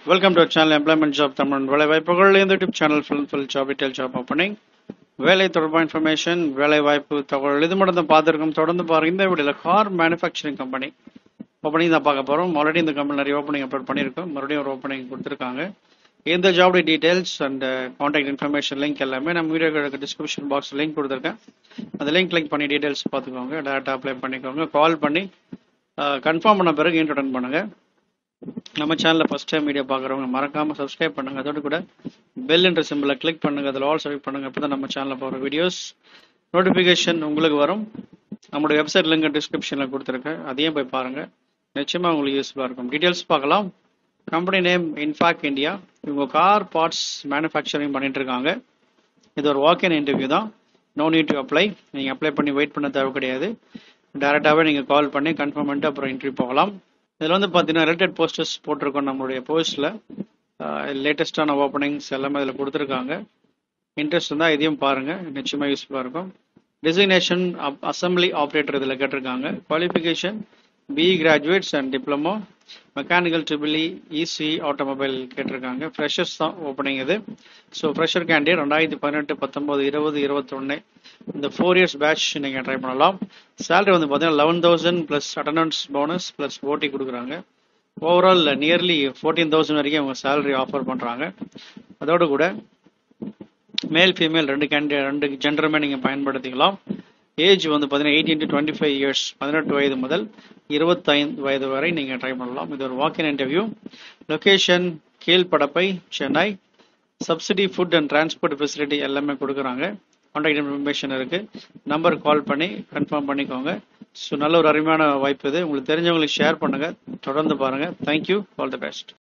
welcome to channel employment job Tamil வேலை வாய்ப்புகள் இந்த YouTube channel full full job detail job opening வேலை தொடர்பான இன்ஃபர்மேஷன் வேலை வாய்ப்பு தகவல் இது மட்டும் தான் பார்த்துருக்கோம் தொடர்ந்து பாருங்க இந்த வீடியோவில் கார் மேனுஃபேக்சரிங் கம்பெனி ஓப்பனிங் தான் பார்க்க போகிறோம் ஆல்ரெடி இந்த கம்பெனி நிறைய ஓப்பனிங் அப்லோட் பண்ணியிருக்கோம் மறுபடியும் ஒரு ஓப்பனிங் கொடுத்துருக்காங்க இந்த ஜாபுடைய details and contact information link எல்லாமே நம்ம வீடியோக்கு டிஸ்கிரிப்ஷன் பாக்ஸ் லிங்க் கொடுத்துருக்கேன் அந்த லிங்க் கிளிக் பண்ணி டீடைல்ஸ் பார்த்துக்கோங்க டேரெக்டாக அப்ளை பண்ணிக்கோங்க கால் பண்ணி கன்ஃபார்ம் பண்ண பிறகு இன்ட்ரடன் பண்ணுங்கள் நம்ம சேனலில் ஃபஸ்ட் டைம் வீடியோ பார்க்குறவங்க மறக்காமல் சப்ஸ்கிரைப் பண்ணுங்கள் அதோடு கூட பெல் என்ற சிம்பிளை கிளிக் பண்ணுங்கள் அதில் ஆல் செலக்ட் பண்ணுங்கள் அப்போ தான் நம்ம சேனலில் போகிற வீடியோஸ் நோட்டிஃபிகேஷன் உங்களுக்கு வரும் நம்மளுடைய வெப்சைட் லிங்க் டிஸ்கிரிப்ஷனில் கொடுத்துருக்கேன் அதையும் போய் பாருங்கள் நிச்சயமாக உங்களுக்கு யூஸ்ஃபுல்லாக இருக்கும் டீட்டெயில்ஸ் பார்க்கலாம் கம்பெனி நேம் இன்ஃபாக் இந்தியா இவங்க கார் பார்ட்ஸ் மேனுஃபேக்சரிங் பண்ணிட்டு இருக்காங்க இது ஒரு வாக் இன் இன்டர்வியூ தான் நோ நீட் டு அப்ளை நீங்கள் அப்ளை பண்ணி வெயிட் பண்ண தேவை கிடையாது டேரெக்டாகவே நீங்கள் கால் பண்ணி கன்ஃபார்ம் பண்ணிட்டு அப்புறம் இன்டர்வியூ போகலாம் இதில் வந்து பார்த்தீங்கன்னா ரிலேட்டட் போஸ்டர்ஸ் போட்டிருக்கோம் நம்மளுடைய போஸ்ட்டில் லேட்டஸ்டான ஓப்பனிங்ஸ் எல்லாமே இதில் கொடுத்துருக்காங்க இன்ட்ரெஸ்ட் இருந்தால் இதையும் பாருங்கள் நிச்சயமாக யூஸ்ஃபுல்லாக இருக்கும் டிசிக்னேஷன் அசம்பிளி ஆப்ரேட்டர் இதில் கேட்டிருக்காங்க qualification BE graduates and diploma mechanical triple E EC automobile கேட்டிருக்காங்க ஃப்ரெஷர்ஸ் தான் ஓப்பனிங் இது ஸோ ஃப்ரெஷர் கேண்டிடேட் ரெண்டாயிரத்தி பதினெட்டு பத்தொம்போது இருபது இருபத்தொன்று இந்த ஃபோர் இயர்ஸ் பேட்ச் நீங்கள் ட்ரை பண்ணலாம் சேலரி வந்து பார்த்தீங்கன்னா eleven thousand plus attendance bonus plus OT கொடுக்குறாங்க ஓவரால் நியர்லி ஃபோர்டீன் தௌசண்ட் வரைக்கும் அவங்க சேலரி ஆஃபர் பண்ணுறாங்க அதோடு கூட மேல் ஃபீமேல் ரெண்டு கேண்டிடேட் ரெண்டு ஜெண்டருமே நீங்கள் பயன்படுத்திக்கலாம் ஏஜ் வந்து பார்த்தீங்கன்னா eighteen to twenty five years பதினெட்டு வயது முதல் இருபத்தைந்து வயது வரை நீங்கள் ட்ரை பண்ணலாம் இது ஒரு walk in interview location Keezhpadappai Chennai subsidy food and transport facility எல்லாமே கொடுக்குறாங்க கான்டாக்ட் இன்ஃபர்மேஷன் இருக்குது நம்பர் கால் பண்ணி கன்ஃபார்ம் பண்ணிக்கோங்க ஸோ நல்ல ஒரு அருமையான வாய்ப்பு இது உங்களுக்கு தெரிஞ்சவங்களுக்கு ஷேர் பண்ணுங்கள் தொடர்ந்து பாருங்கள் தேங்க்யூ ஆல் தி பெஸ்ட்